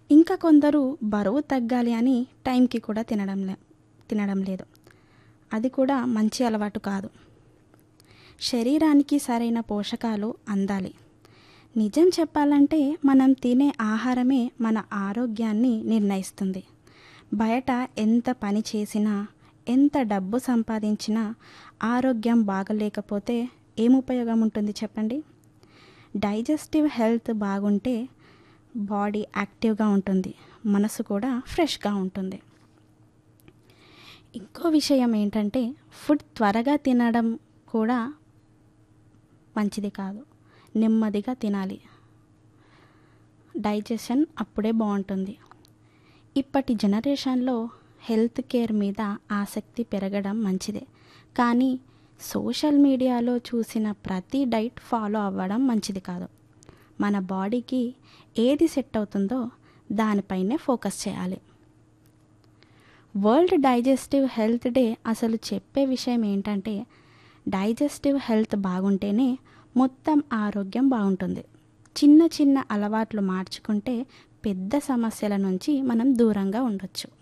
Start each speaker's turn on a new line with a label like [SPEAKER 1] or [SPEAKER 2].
[SPEAKER 1] ఇంకా కొందరు బరువు తగ్గాలి అని టైంకి కూడా తినడం లే తినడం లేదు అది కూడా మంచి అలవాటు కాదు శరీరానికి సరైన పోషకాలు అందాలి నిజం చెప్పాలంటే మనం తినే ఆహారమే మన ఆరోగ్యాన్ని నిర్ణయిస్తుంది బయట ఎంత పని చేసినా ఎంత డబ్బు సంపాదించినా ఆరోగ్యం బాగలేకపోతే ఏం ఉపయోగం ఉంటుంది చెప్పండి డైజెస్టివ్ హెల్త్ బాగుంటే బాడీ యాక్టివ్గా ఉంటుంది మనసు కూడా ఫ్రెష్గా ఉంటుంది ఇంకో విషయం ఏంటంటే ఫుడ్ త్వరగా తినడం కూడా మంచిది కాదు నెమ్మదిగా తినాలి డైజెషన్ అప్పుడే బాగుంటుంది ఇప్పటి జనరేషన్లో హెల్త్ కేర్ మీద ఆసక్తి పెరగడం మంచిదే కానీ సోషల్ మీడియాలో చూసిన ప్రతి డైట్ ఫాలో అవ్వడం మంచిది కాదు మన బాడీకి ఏది సెట్ అవుతుందో దానిపైనే ఫోకస్ చేయాలి వరల్డ్ డైజెస్టివ్ హెల్త్ డే అసలు చెప్పే విషయం ఏంటంటే డైజెస్టివ్ హెల్త్ బాగుంటేనే మొత్తం ఆరోగ్యం బాగుంటుంది చిన్న చిన్న అలవాట్లు మార్చుకుంటే పెద్ద సమస్యల నుంచి మనం దూరంగా ఉండొచ్చు